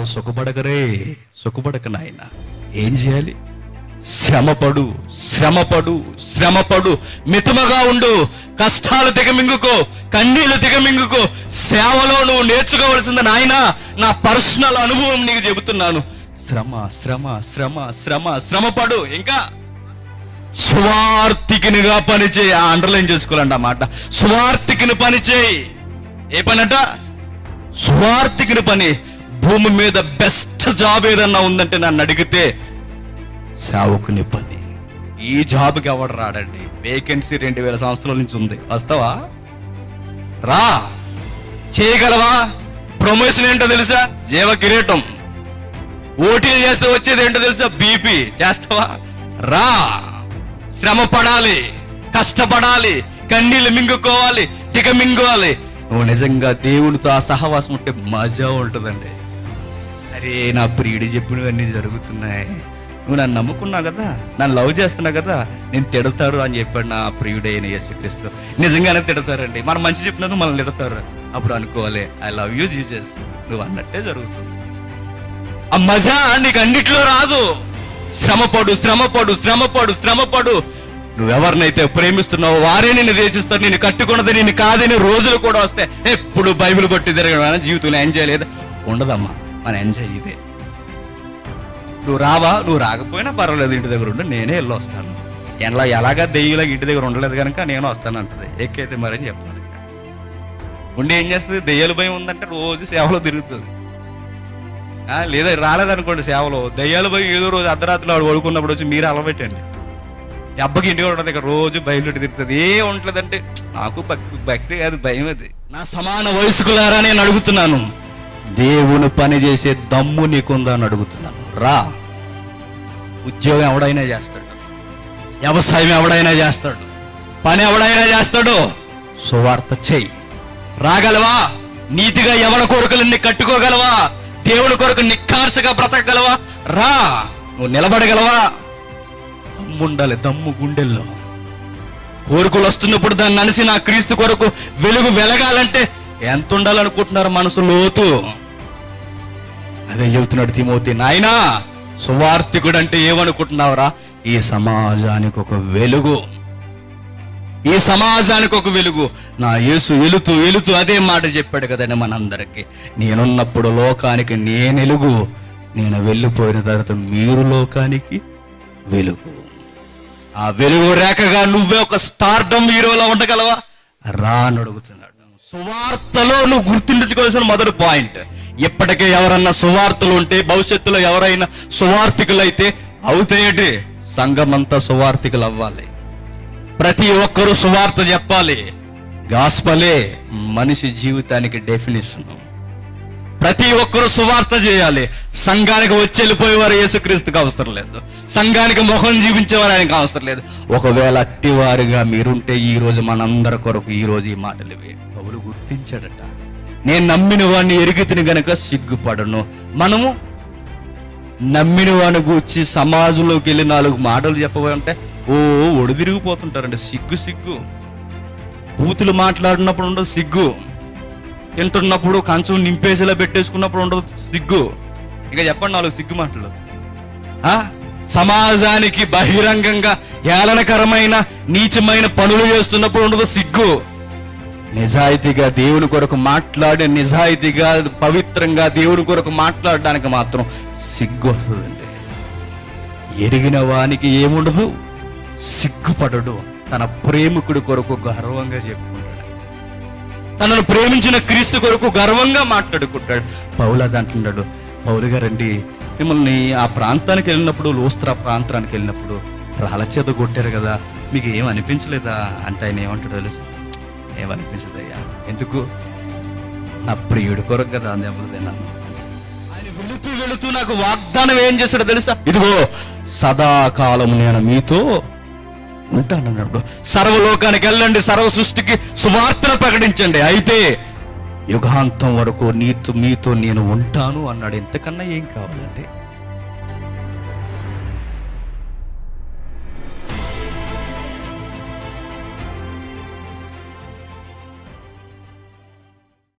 అందరూ సుఖపడకరే సుఖపడక నాయన ఏం చేయాలి శ్రమపడు శ్రమపడు శ్రమపడు మితముగా ఉండు కష్టాలు దిగమింగుకో కన్నీళ్లు దిగమింగుకో సేవలో నువ్వు నేర్చుకోవలసింది నాయన నా పర్సనల్ అనుభవం నీకు చెబుతున్నాను శ్రమ శ్రమ శ్రమ శ్రమ శ్రమపడు ఇంకా స్వార్థికినిగా పనిచేయి ఆ అండర్లైన్ చేసుకోవాలండి ఆ మాట స్వార్థికిని పనిచేయి ఏ పని అంట స్వార్థికిని పని భూమి మీద బెస్ట్ జాబ్ ఏదన్నా ఉందంటే నన్ను అడిగితే సేవకుని పని ఈ జాబ్కి ఎవడు రాడండి వేకెన్సీ రెండు వేల సంవత్సరాల నుంచి ఉంది వస్తావా రా చేయగలవా ప్రమోషన్ ఏంటో తెలుసా జీవ కిరీటం ఓటీ చేస్తే వచ్చేది ఏంటో తెలుసా బీపీ చేస్తావా రా శ్రమ పడాలి కష్టపడాలి కన్నీళ్ళు మింగుకోవాలి తిక మింగుకోవాలి నువ్వు నిజంగా దేవునితో ఆ సహవాసం ఉంటే మజా ఉంటుందండి అరే నా ప్రియుడు చెప్పినవన్నీ జరుగుతున్నాయి నువ్వు నన్ను నమ్ముకున్నావు కదా నన్ను లవ్ చేస్తున్నావు కదా నేను తిడతాడు అని చెప్పాడు నా ప్రియుడైన యేసుక్రీస్తు నిజంగానే తిడతారండి మనం మంచి చెప్పినందుకు మనల్ని తిడతారు అప్పుడు అనుకోవాలి ఐ లవ్ యూ జీసస్ నువ్వు అన్నట్టే జరుగుతుంది ఆ మజా నీకు అన్నిట్లో రాదు శ్రమపడు శ్రమపడు శ్రమపడు శ్రమపడు నువ్వెవరినైతే ప్రేమిస్తున్నావో వారే నిన్ను దేశిస్తారు నేను కట్టుకున్నది నేను కాదని రోజులు కూడా వస్తాయి ఎప్పుడు బైబిల్ పట్టి తిరగడం జీవితంలో ఎంజాయ్ లేదు ఉండదమ్మా మన ఎంజాయ్ ఇదే నువ్వు రావా నువ్వు రాకపోయినా పర్వాలేదు ఇంటి దగ్గర ఉండు నేనే వెళ్ళి వస్తాను ఎలా ఎలాగా దెయ్యలాగా ఇంటి దగ్గర ఉండలేదు కనుక నేను వస్తాను అంటది ఎక్కైతే మరి అని చెప్పాలి ఉండి ఏం చేస్తుంది దెయ్యాల భయం ఉందంటే రోజు సేవలో తిరుగుతుంది ఆ, లేదా రాలేదనుకోండి సేవలో దయ్యాలు భయం ఏదో రోజు అర్ధరాత్రిలో వాడు పడుకున్నప్పుడు వచ్చి మీరు అలబెట్టండి ఈ అబ్బకి ఇంటికి ఉండదు ఇక రోజు బయలుదేరి తిరుగుతుంది ఏ ఉంటుందంటే నాకు భక్తి భక్తి కాదు భయం అది నా సమాన వయసుకులారా నేను అడుగుతున్నాను దేవుని పని చేసే దమ్ము నీకుందా అని అడుగుతున్నాను రా ఉద్యోగం ఎవడైనా చేస్తాడు వ్యవసాయం ఎవడైనా చేస్తాడు పని ఎవడైనా చేస్తాడు సువార్త చెయ్యి రాగలవా నీతిగా ఎవరి కొరకులన్నీ కట్టుకోగలవా దేవుని కొరకు నిక్కార్సగా బ్రతకగలవా రా నువ్వు నిలబడగలవా దమ్ముండాలి దమ్ము గుండెల్లో కోరికలు వస్తున్నప్పుడు దాన్ని అనిసి నా క్రీస్తు కొరకు వెలుగు వెలగాలంటే ఎంత ఉండాలనుకుంటున్నారు మనసు లోతు అదే చెబుతున్నాడు తిమోతి నాయనా సువార్థికుడు అంటే ఏమనుకుంటున్నావురా ఈ సమాజానికి ఒక వెలుగు ఈ సమాజానికి ఒక వెలుగు నా యేసు ఎలుతూ ఎలుతూ అదే మాట చెప్పాడు కదండి మనందరికి నేనున్నప్పుడు లోకానికి నేను వెలుగు నేను వెళ్ళిపోయిన తర్వాత మీరు లోకానికి వెలుగు ఆ వెలుగు రేఖగా నువ్వే ఒక స్టార్డమ్ హీరోలో ఉండగలవా రా అని అడుగుతున్నాడు సువార్తలో నువ్వు గుర్తుంచుకోవాల్సిన మొదటి పాయింట్ ఇప్పటికే ఎవరన్నా సువార్తలు ఉంటే భవిష్యత్తులో ఎవరైనా సువార్థికులైతే అవుతాయేటి సంఘమంతా సువార్థికులు అవ్వాలి ప్రతి ఒక్కరూ సువార్త చెప్పాలి గాస్పలే మనిషి జీవితానికి డెఫినేషన్ ప్రతి ఒక్కరూ సువార్త చేయాలి సంఘానికి వచ్చి వెళ్ళిపోయేవారు యేసుక్రీస్తుకి అవసరం లేదు సంఘానికి ముఖం చూపించేవారు ఆయనకి అవసరం లేదు ఒకవేళ అట్టివారుగా మీరుంటే ఈ రోజు మనందరి కొరకు ఈ రోజు ఈ మాటలు ఇవి పౌలు గుర్తించాడట నేను నమ్మిన వాడిని ఎరిగితిని గనక సిగ్గుపడను మనము నమ్మిన వాడిని గూర్చి సమాజంలోకి వెళ్ళి నాలుగు మాటలు చెప్పబోయంటే ఓ ఒడిదిరిగిపోతుంటారండి సిగ్గు సిగ్గు బూతులు మాట్లాడినప్పుడు ఉండదు సిగ్గు తింటున్నప్పుడు కంచం నింపేసేలా పెట్టేసుకున్నప్పుడు ఉండదు సిగ్గు ఇక చెప్పండి నాలుగు సిగ్గు మాటలు ఆ? సమాజానికి బహిరంగంగా ఏలనకరమైన నీచమైన పనులు చేస్తున్నప్పుడు ఉండదు సిగ్గు నిజాయితీగా దేవుని కొరకు మాట్లాడే నిజాయితీగా పవిత్రంగా దేవుని కొరకు మాట్లాడడానికి మాత్రం సిగ్గు వస్తుందండి ఎరిగిన వానికి ఏముండదు సిగ్గుపడడు తన ప్రేమికుడి కొరకు గర్వంగా చెప్పుకుంటాడు తనను ప్రేమించిన క్రీస్తు కొరకు గర్వంగా మాట్లాడుకుంటాడు పౌలు అది అంటున్నాడు పౌలు గారండి మిమ్మల్ని ఆ ప్రాంతానికి వెళ్ళినప్పుడు లోస్త్రా ప్రాంతానికి వెళ్ళినప్పుడు రాళ్ళ చేత కొట్టారు కదా మీకు ఏం అనిపించలేదా అంటే ఆయన ఏమంటాడు తెలుసు ఏమనిపించదయ్యా ఎందుకు నా ప్రియుడి కొరకు కదా దెబ్బతిన్నాను ఆయన వెళుతూ వెళుతూ నాకు వాగ్దానం ఏం చేశాడో తెలుసా ఇదిగో సదాకాలం నేను మీతో ఉంటానన్నాడు సర్వలోకానికి వెళ్ళండి సర్వ సృష్టికి సువార్తను ప్రకటించండి అయితే యుగాంతం వరకు నీతో మీతో నేను ఉంటాను అన్నాడు ఎంతకన్నా ఏం కావాలండి